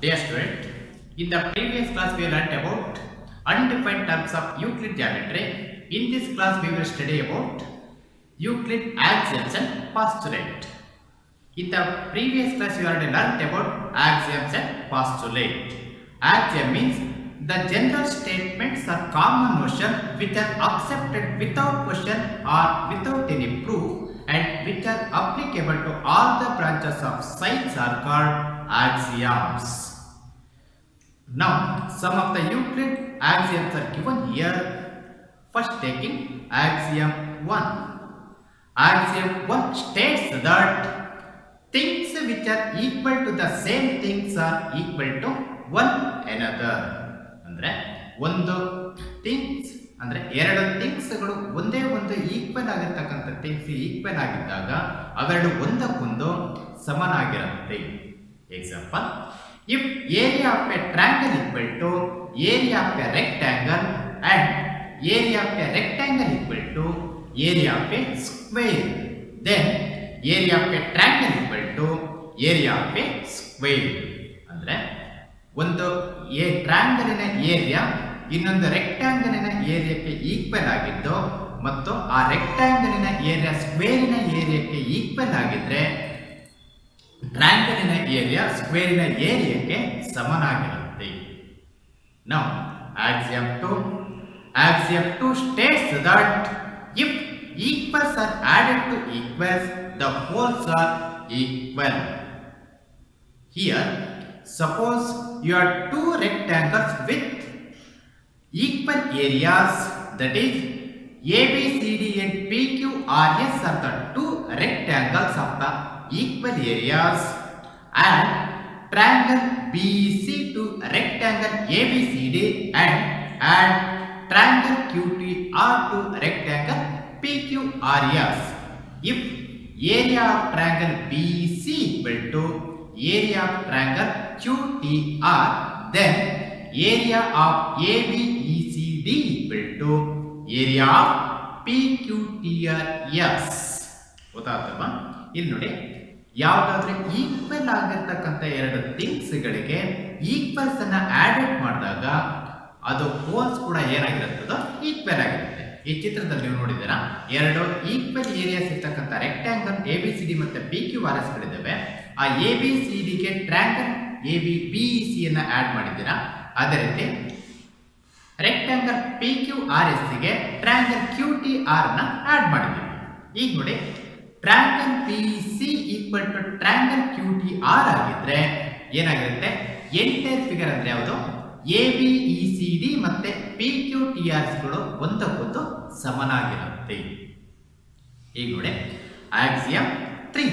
Dear student, in the previous class we learnt about undefined terms of Euclid geometry. In this class we will study about Euclid axioms and postulate. In the previous class we already learnt about axioms and postulate. Axiom means the general statements or common notion which are accepted without question or without any proof and which are applicable to all the branches of science are called axioms. Now, some of the Euclid axioms are given here. First taking axiom 1. Axiom 1 states that things which are equal to the same things are equal to one another. ಅಂದ್ರೆ ಒಂದು things ಅಂದ್ರೆ ಎರಡು ಥಿಂಗ್ಸ್ಗಳು ಒಂದೇ ಒಂದು equal ಆಗಿರ್ತಕ್ಕಂಥ things equal ಆಗಿದ್ದಾಗ ಅವೆರಡು ಒಂದಕ್ಕೊಂದು ಸಮನಾಗಿರುತ್ತೆ example if area of a triangle equal to area of a rectangle and area of a rectangle equal to area of a square then area of a triangle equal to area of a square ಅಂದ್ರೆ ಒಂದು A ಟ್ರ್ಯಾಂಗಲಿನ area ಇನ್ನೊಂದು ರೆಕ್ಟ್ಯಾಂಗಲಿನ ಏರಿಯಾಕ್ಕೆ equal ಆಗಿದ್ದು ಮತ್ತು ಆ ರೆಕ್ಟ್ಯಾಂಗಲಿನ area ಸ್ಕ್ವೇರಿನ ಏರಿಯಾಕ್ಕೆ equal ಆಗಿದ್ರೆ ಟ್ರ್ಯಾಂಗಲಿನ area ಸ್ಕ್ವೇರಿನ ಏರಿಯಾಕ್ಕೆ ಸಮನಾಗಿರುತ್ತೆ ನಾವು axiom two axiom two states that if equals are added to equals the wholes are equal here suppose you have two rectangles with equal areas that is ABCD and PQRS are the two rectangles of the equal areas and triangle BC to rectangle ABCD and add triangle QTR to rectangle PQRS. If area of triangle BC equal to area of triangle QTR then area of ABECD equal to area of PQTRS ಗೊತ್ತಾಗ್ತಲ್ವಾ ಇಲ್ಲಿ ನೋಡಿ ಯಾವುದಾದ್ರೂ equal ಆಗಿರ್ತಕ್ಕಂಥ ಎರಡು ಥಿಂಗ್ಸ್ಗಳಿಗೆ equals ಅನ್ನ added ಮಾಡಿದಾಗ ಅದು holes ಕೂಡ ಏನಾಗಿರುತ್ತದೋ ಈಕ್ವಲ್ ಆಗಿರುತ್ತೆ ಈ ಚಿತ್ರದಲ್ಲಿ ನೀವು ನೋಡಿದ್ದೀರಾ ಎರಡು ಈಕ್ವಲ್ ಏರಿಯಾಸ್ ಇರ್ತಕ್ಕಂಥ rectangle A B C D ಮತ್ತೆ ಪಿ ಕ್ಯೂ ಆರ್ ಎಸ್ ಗಳಿದ್ದಾವೆ ಆ ಎ ಬಿ ಸಿ ಡಿಗೆ triangle A B B E C ಅನ್ನ ಆಡ್ ಮಾಡಿದ್ದೀರಾ ಅದೇ ರೀತಿ rectangle P Q R S ಗೆ ಟ್ರ್ಯಾಂಗಲ್ ಕ್ಯೂ ಟಿ ಆರ್ ನ ಆಡ್ ಮಾಡಿದ್ದೀವಿ ಈಗ ನೋಡಿ triangle P C equal to triangle Q T R ಆಗಿದ್ರೆ ಏನಾಗಿರುತ್ತೆ ಎಂಟೈರ್ ಫಿಗರ್ ಅಂದ್ರೆ ಯಾವುದು A B E C D ಮತ್ತೆ ಪಿ ಕ್ಯೂ ಟಿ ಆರ್ಸ್ಗಳು ಒಂದಕ್ಕೊಂದು ಸಮನಾಗಿರುತ್ತೆ ಈಗ ನೋಡಿ axiom three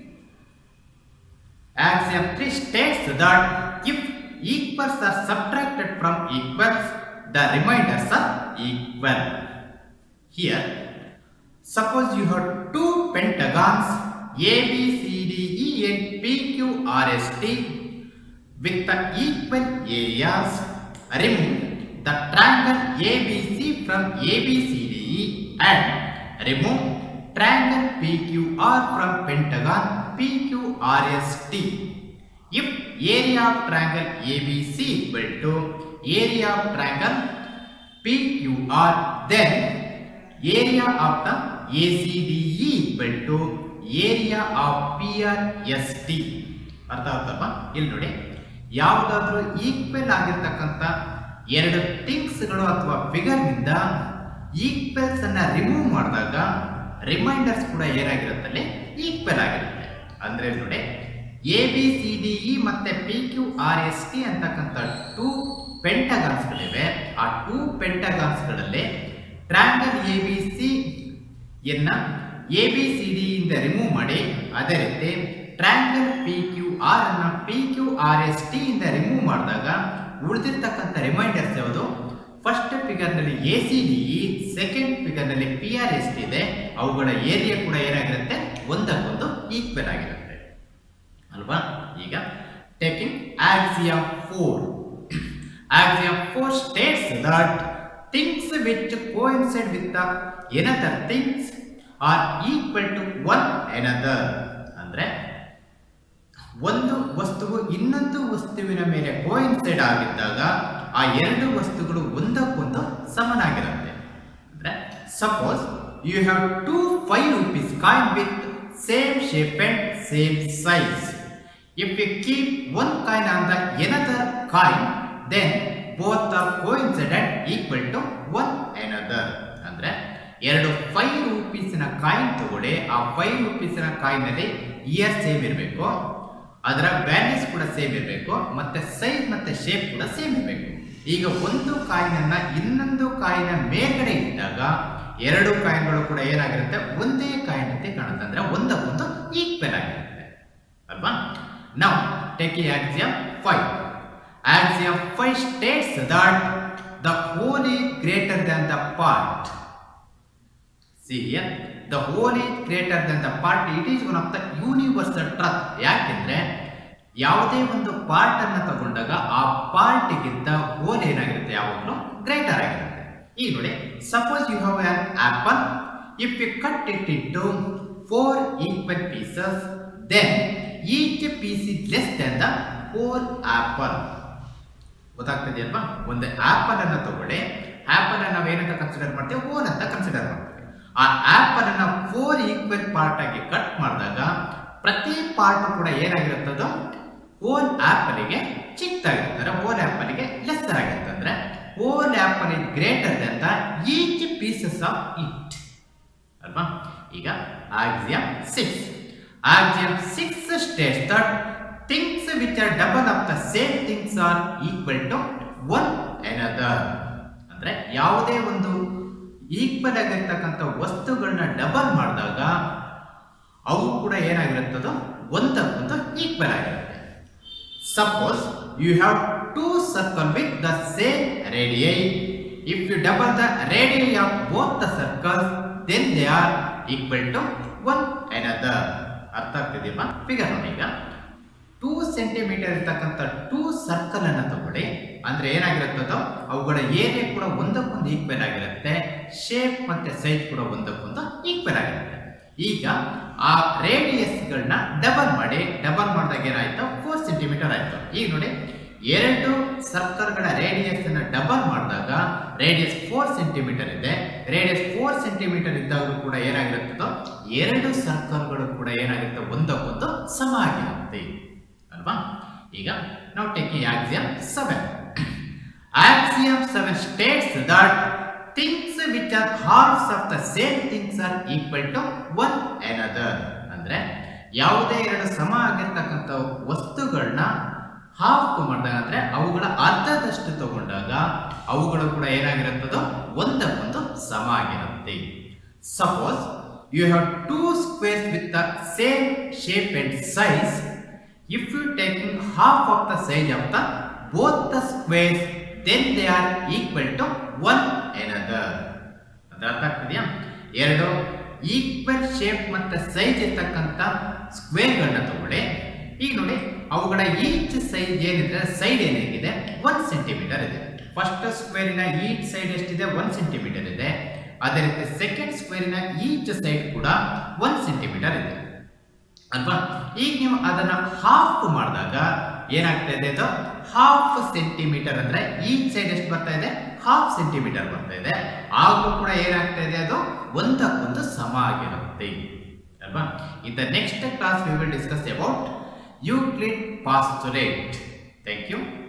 Axiom 3 states that if equals are subtracted from equals, the remainders are equal. Here, suppose you have two pentagons ABCDE and PQRST with the equal areas. Remove the triangle ABC from ABCDE and remove triangle PQR from pentagon PQRST. If area of triangle ABC equal to area of triangle PQR, then area of the ACDE equal to area of PRST. ಅರ್ಥ ಆಗ್ತಲ್ವಾ ಇಲ್ಲಿ ನೋಡಿ ಯಾವುದಾದ್ರೂ equal ಆಗಿರ್ತಕ್ಕಂಥ ಎರಡು ಥಿಂಗ್ಸ್ಗಳು ಅಥವಾ ಫಿಗರ್ನಿಂದ equals ಅನ್ನ ರಿಮೂವ್ ಮಾಡಿದಾಗ ರಿಮೈಂಡರ್ಸ್ ಕೂಡ ಏನಾಗಿರುತ್ತಲ್ಲಿ ಈಕ್ವಲ್ ಆಗಿರುತ್ತೆ ಅಂದ್ರೆ ನೋಡಿ A B C D E ಮತ್ತೆ P Q R S T ಅಂತಕ್ಕಂಥ ಟೂ ಪೆಂಟಗಾನ್ಸ್ಗಳಿವೆ ಆ ಟೂ ಪೆಂಟಗಾನ್ಸ್ಗಳಲ್ಲಿ ಟ್ರ್ಯಾಂಗಲ್ ಎ ಬಿ ಸಿ ಎನ್ನ ಎ ಬಿ ಸಿ ಡಿ ಇಂದ ರಿಮೂವ್ ಮಾಡಿ ಅದೇ ರೀತಿ ಟ್ರ್ಯಾಂಗಲ್ ಪಿ ಕ್ಯೂ ಆರ್ ಅನ್ನ P Q R S T ಇಂದ ರಿಮೂವ್ ಮಾಡಿದಾಗ ಉಳಿದಿರ್ತಕ್ಕಂಥ ರಿಮೈಂಡರ್ಸ್ ಯಾವುದು ಫಸ್ಟ್ ಫಿಗರ್ನಲ್ಲಿ A C D E second ಫಿಗರ್ನಲ್ಲಿ P R S T ಇದೆ ಅವುಗಳ ಏರಿಯಾ ಕೂಡ ಏನಾಗಿರುತ್ತೆ ಒಂದಕ್ಕೊಂದು ಈಕ್ವಲ್ ಆಗಿರುತ್ತೆ ಅಲ್ವಾ ಈಗ taking axiom four axiom four states that things which coincide with the another things are equal to one another ಅಂದ್ರೆ ಒಂದು ವಸ್ತುವು ಇನ್ನೊಂದು ವಸ್ತುವಿನ ಮೇಲೆ ಕೋಇನ್ಸೈಡ್ ಆಗಿದ್ದಾಗ ಆ ಎರಡು ವಸ್ತುಗಳು ಒಂದಕ್ಕೊಂದು ಸಮನಾಗಿರುತ್ತೆ ಅಂದ್ರೆ suppose you have two five rupees coin with same shape and same size if you keep one coin on the another coin then both are coincident equal to one another ಅಂದ್ರೆ ಎರಡು five ರುಪೀಸಿನ coin ತಗೊಳ್ಳಿ ಆ five ರುಪೀಸಿನ ಕಾಯಿನಲ್ಲಿ year same ಇರಬೇಕು ಅದರ values ಕೂಡ ಸೇಮ್ ಇರಬೇಕು ಮತ್ತೆ ಸೈಜ್ ಮತ್ತೆ ಶೇಪ್ ಕೂಡ ಸೇಮ್ ಇರಬೇಕು ಈಗ ಒಂದು ಕಾಯಿನನ್ನ ಇನ್ನೊಂದು ಕಾಯಿನ ಮೇಲ್ಗಡೆ ಇದ್ದಾಗ ಎರಡು ಕಾಯಿನ್ಗಳು ಕೂಡ ಏನಾಗಿರುತ್ತೆ ಒಂದೇ ಕಾಯಿನ್ ಅಂತೆ ಕಾಣುತ್ತೆ ಅಂದ್ರೆ ಒಂದಕ್ಕೊಂದು ಈಕ್ವಲ್ ಆಗಿರುತ್ತೆ ಅಲ್ವಾ ನಾವು take axiom five axiom five states that the whole is greater than the part See here, the whole is greater than the part. It is one of the universal truth. ಯಾಕೆಂದ್ರೆ ಯಾವುದೇ ಒಂದು part ಅನ್ನ ತಗೊಂಡಾಗ ಆ ಪಾರ್ಟ್ಗಿಂತ hole ಏನಾಗಿರುತ್ತೆ ಯಾವಾಗಲೂ greater ಆಗಿರುತ್ತೆ ಈಗ ನೋಡಿ suppose you have an apple if you cut it into four equal pieces then each piece is less than the four apple ಗೊತ್ತಾಗ್ತದೆಯಲ್ವಾ ಒಂದು ಆಪಲ್ ಅನ್ನ ತಗೊಳ್ಳಿ ಆಪಲ್ ಅನ್ನ ನಾವೇನಂತ ಕನ್ಸಿಡರ್ ಮಾಡ್ತೇವೆ ಹೋಲ್ ಅಂತ ಕನ್ಸಿಡರ್ ಮಾಡ್ತೇವೆ ಆ ಆಪಲ್ ಅನ್ನ ಫೋರ್ ಈಕ್ವಲ್ ಪಾರ್ಟ್ ಆಗಿ ಕಟ್ ಮಾಡಿದಾಗ ಪ್ರತಿ ಪಾರ್ಟ್ ಕೂಡ ಏನಾಗಿರುತ್ತದೋ ಹೋಲ್ ಆಪಲ್ಗೆ ಚಿಕ್ಕದಾಗಿರುತ್ತೆ ಹೋಲ್ ಆಪಲ್ಗೆ ಲೆಸ್ಸರ್ ಆಗಿರುತ್ತೆ ಅಂದ್ರೆ whole apple is greater than the each pieces of it ಅಲ್ವಾ ಈಗ axiom six axiom six states that things which are double of the same things are equal to one another ಅಂದ್ರೆ ಯಾವುದೇ ಒಂದು equal ಆಗಿರ್ತಕ್ಕಂಥ ವಸ್ತುಗಳನ್ನ double ಮಾಡಿದಾಗ ಅವು ಕೂಡ ಏನಾಗಿರುತ್ತದೋ ಒಂದಕ್ಕೊಂದು ಈಕ್ವಲ್ ಆಗಿರುತ್ತೆ suppose you have two circle with the same radii if you double the radii of both the circles then they are equal to one another ಅರ್ಥ ಆಗ್ತಿದೆಯಮ್ಮ ಫಿಗರ್ ನೋಡಿ ಈಗ ಟೂ ಸೆಂಟಿಮೀಟರ್ ಇರ್ತಕ್ಕಂಥ ಟೂ ಸರ್ಕಲ್ ಅನ್ನ ತಗೊಳ್ಳಿ ಅಂದ್ರೆ ಏನಾಗಿರುತ್ತದೋ ಅವುಗಳ ಏರಿಯಾ ಕೂಡ ಒಂದಕ್ಕೊಂದು ಈಕ್ವಲ್ ಆಗಿರುತ್ತೆ ಶೇಪ್ ಮತ್ತೆ ಸೈಜ್ ಕೂಡ ಒಂದಕ್ಕೊಂದು ಈಕ್ವಲ್ ಆಗಿರುತ್ತೆ ಈಗ ಆ ರೇಡಿಯಸ್ಗಳನ್ನ ಡಬಲ್ ಮಾಡಿ ಡಬಲ್ ಮಾಡಿದಾಗ ಏನಾಯ್ತು ಫೋರ್ ಸೆಂಟಿಮೀಟರ್ ಆಯ್ತು ಈಗ ನೋಡಿ ಎರಡು ಸರ್ಕಲ್ಗಳ ರೇಡಿಯಸ್ ಅನ್ನ ಡಬಲ್ ಮಾಡಿದಾಗ ರೇಡಿಯಸ್ ಫೋರ್ ಸೆಂಟಿಮೀಟರ್ ಇದೆ ರೇಡಿಯಸ್ ಫೋರ್ ಸೆಂಟಿಮೀಟರ್ ಇದ್ದಾಗಲೂ ಕೂಡ ಏನಾಗಿರುತ್ತದೋ ಎರಡು ಸರ್ಕಲ್ಗಳು ಕೂಡ ಏನಾಗಿರುತ್ತೆ ಒಂದಕ್ಕೊಂದು ಸಮ ಆಗಿರುತ್ತೆ ಅಲ್ವಾ ಈಗ ನಾವು taking axiom seven axiom seven states that things which are halves of the same things are equal to one another ಅಂದ್ರೆ ಯಾವುದೇ ಎರಡು ಸಮ ಆಗಿರ್ತಕ್ಕಂಥ ವಸ್ತುಗಳನ್ನ ಹಾಫ್ ಮಾಡಿದಾಗ ಅಂದ್ರೆ ಅವುಗಳ ಅರ್ಧದಷ್ಟು ತಗೊಂಡಾಗ ಅವುಗಳು ಕೂಡ ಏನಾಗಿರುತ್ತದೋ ಒಂದಕ್ಕೊಂದು ಸಮ ಆಗಿರುತ್ತೆ suppose you have two squares with the same shape and size if you taking half of the size of the both the squares then they are equal to one another ಅದ್ರ ಅರ್ಥ ಆಗ್ತಿದೆಯಾ ಎರಡು ಈಕ್ವಲ್ ಶೇಪ್ ಮತ್ತೆ size ಇರ್ತಕ್ಕಂಥ ಸ್ಕ್ವೇರ್ಗಳನ್ನ ತಗೊಳ್ಳಿ ಈಗ ನೋಡಿ ಅವುಗಳ each size ಏನಿದೆ ಸೈಡ್ ಏನಿದೆ ಒನ್ ಸೆಂಟಿಮೀಟರ್ ಇದೆ ಫಸ್ಟ್ ಸ್ಕ್ವೇರಿನ ಈಚ್ ಸೈಡ್ ಎಷ್ಟಿದೆ ಒನ್ ಸೆಂಟಿಮೀಟರ್ ಇದೆ ಅದೇ ರೀತಿ ಸೆಕೆಂಡ್ ಸ್ಕ್ವೇರಿನ ಈಚ್ ಸೈಡ್ ಕೂಡ ಒನ್ ಸೆಂಟಿಮೀಟರ್ ಇದೆ ಅಲ್ವಾ ಈಗ ನೀವು ಅದನ್ನ ಹಾಫ್ ಮಾಡಿದಾಗ ಏನಾಗ್ತಾ ಇದೆ ಅದು ಹಾಫ್ ಸೆಂಟಿಮೀಟರ್ ಅಂದ್ರೆ ಈ ಸೈಡ್ ಎಷ್ಟು ಬರ್ತಾ ಇದೆ ಹಾಫ್ ಸೆಂಟಿಮೀಟರ್ ಬರ್ತಾ ಇದೆ ಆಗಲೂ ಕೂಡ ಏನಾಗ್ತಾ ಇದೆ ಅದು ಒಂದಕ್ಕೊಂದು ಸಮ ಆಗಿರುತ್ತೆ ಅಲ್ವಾ in the next class we will discuss about Euclid postulate thank you